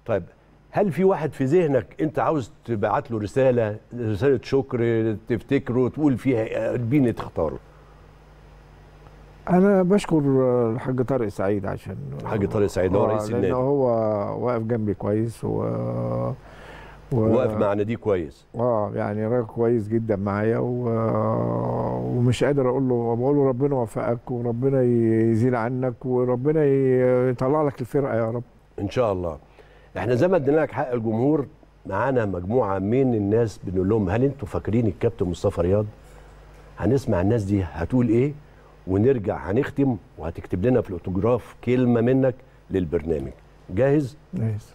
طيب هل في واحد في ذهنك انت عاوز تبعت له رساله رساله شكر تفتكره تقول فيها مين اختاره انا بشكر الحاج طارق سعيد عشان الحاج طارق سعيد هو آه، رئيس لأن النادي هو واقف جنبي كويس و و... واقف مع ناديه كويس اه يعني راجل كويس جدا معايا و... ومش قادر اقول له بقول له ربنا يوفقك وربنا يزيل عنك وربنا يطلع لك الفرقه يا رب ان شاء الله احنا زي ما ادينا لك حق الجمهور معانا مجموعه من الناس بنقول لهم هل انتوا فاكرين الكابتن مصطفى رياض هنسمع الناس دي هتقول ايه ونرجع هنختم وهتكتب لنا في الاوتوجراف كلمه منك للبرنامج جاهز نايس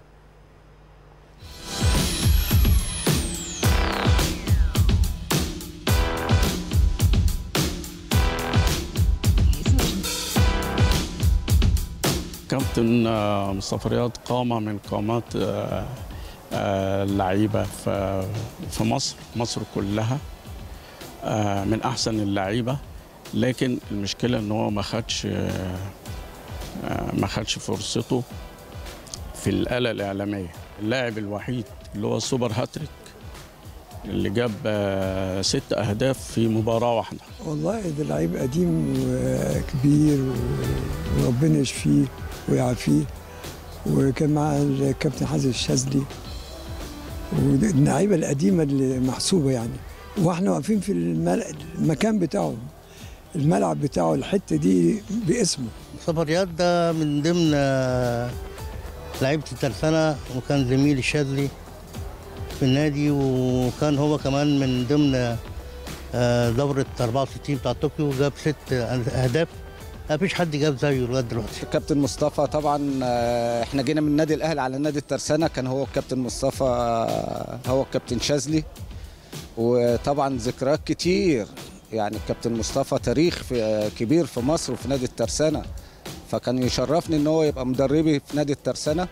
كابتن آه، مصطفى رياض قامة من قامات آه، آه، اللعيبة في في مصر مصر كلها آه، من أحسن اللعيبة لكن المشكلة إن هو ما خدش آه، آه، ما خدش فرصته في الآلة الإعلامية اللاعب الوحيد اللي هو السوبر هاتريك اللي جاب آه، ست أهداف في مباراة واحدة والله ده لعيب قديم وكبير وربنا يشفيه ويعافيه وكان معاه الكابتن حازم الشاذلي واللعيبه القديمه اللي محسوبه يعني واحنا واقفين في المل... المكان بتاعه الملعب بتاعه الحته دي باسمه مصطفى رياض ده من ضمن آه، لعيبة الترسانة وكان زميل الشاذلي في النادي وكان هو كمان من ضمن آه، دورة 64 بتاع طوكيو جاب ست أهداف ما فيش حد جاب زيه لغاية دلوقتي كابتن مصطفى طبعا آه، احنا جينا من النادي الاهلي على نادي الترسانه كان هو الكابتن مصطفى آه، هو الكابتن شاذلي وطبعا ذكريات كتير يعني الكابتن مصطفى تاريخ في آه، كبير في مصر وفي نادي الترسانه فكان يشرفني ان هو يبقى مدربي في نادي الترسانه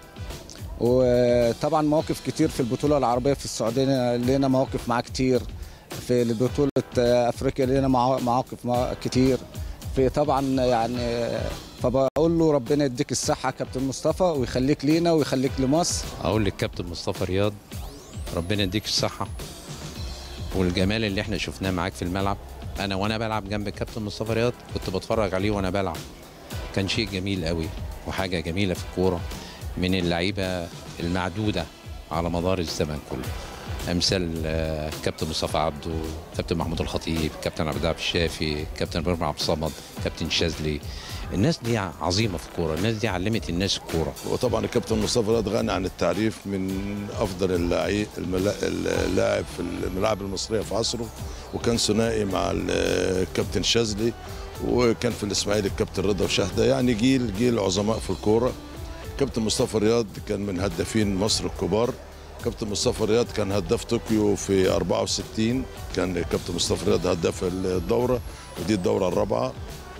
وطبعا مواقف كتير في البطوله العربيه في السعوديه لنا مواقف معاه كتير في بطوله آه، افريقيا لنا مع- مواقف مع- كتير في طبعا يعني فبقول له ربنا يديك الصحه يا كابتن مصطفى ويخليك لينا ويخليك لمصر اقول للكابتن مصطفى رياض ربنا يديك الصحه والجمال اللي احنا شفناه معاك في الملعب انا وانا بلعب جنب الكابتن مصطفى رياض كنت بتفرج عليه وانا بلعب كان شيء جميل قوي وحاجه جميله في الكوره من اللعيبه المعدوده على مدار الزمن كله امثال آه، كابتن مصطفى عبده كابتن محمود الخطيب كابتن عبد العال الشافي كابتن ابراهيم عبد الصمد كابتن شاذلي الناس دي عظيمه في الكوره الناس دي علمت الناس الكوره وطبعا الكابتن مصطفى رياض غني عن التعريف من افضل اللاعي- الملا- اللاعب في الملاعب المصريه في عصره وكان ثنائي مع ال- الكابتن شاذلي وكان في الاسماعيلي الكابتن رضا وشهده يعني جيل جيل عظماء في الكوره كابتن مصطفى رياض كان من هدافين مصر الكبار كابتن مصطفى رياض كان هداف طوكيو في 64 كان كابتن مصطفى رياض هداف الدوره ودي الدوره الرابعه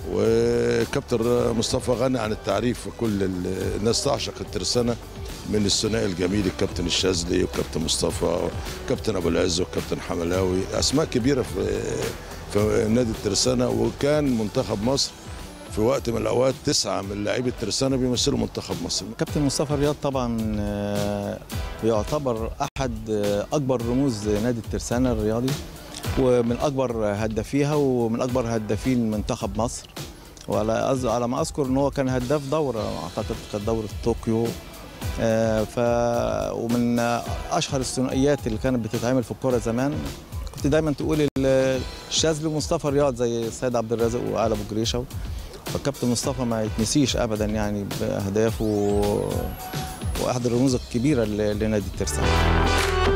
وكابتن مصطفى غني عن التعريف كل ال- الناس تعشق الترسانة من الثنائي الجميل الكابتن الشاذلي والكابتن مصطفى كابتن ابو العز والكابتن حملاوي اسماء كبيره في في نادي الترسانة وكان منتخب مصر في وقت من الاوقات تسعه من لاعبي الترسانة بيمثلوا منتخب مصر كابتن مصطفى رياض طبعا آه، يعتبر احد آه، اكبر رموز نادي الترسانة الرياضي ومن اكبر هدافيها ومن اكبر هدافين منتخب مصر وعلى أز- على ما اذكر ان هو كان هداف دوره اعتقد كانت دوره طوكيو آه، ف ومن آه، اشهر الثنائيات اللي كانت بتتعمل في الكوره زمان كنت دايما تقول ال- الشاذلي ومصطفى رياض زي السيد عبد الرازق وعلي ابو جريشه فالكابتن مصطفى ما يتنسيش ابدا يعني باهدافه و... واحد الرموز الكبيره ل- لنادي الترسانة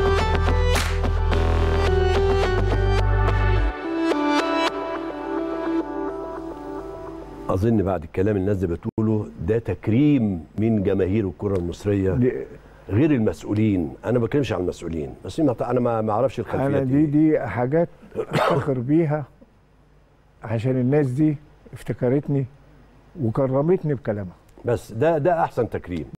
اظن بعد الكلام الناس دي بتقوله ده تكريم من جماهير الكره المصريه دي غير المسؤولين انا ما بتكلمش عن المسؤولين بس ما- انا ما ما اعرفش انا الخلفيات دي دي حاجات افتخر بيها عشان الناس دي افتكرتني وكرمتني بكلامها بس ده ده احسن تكريم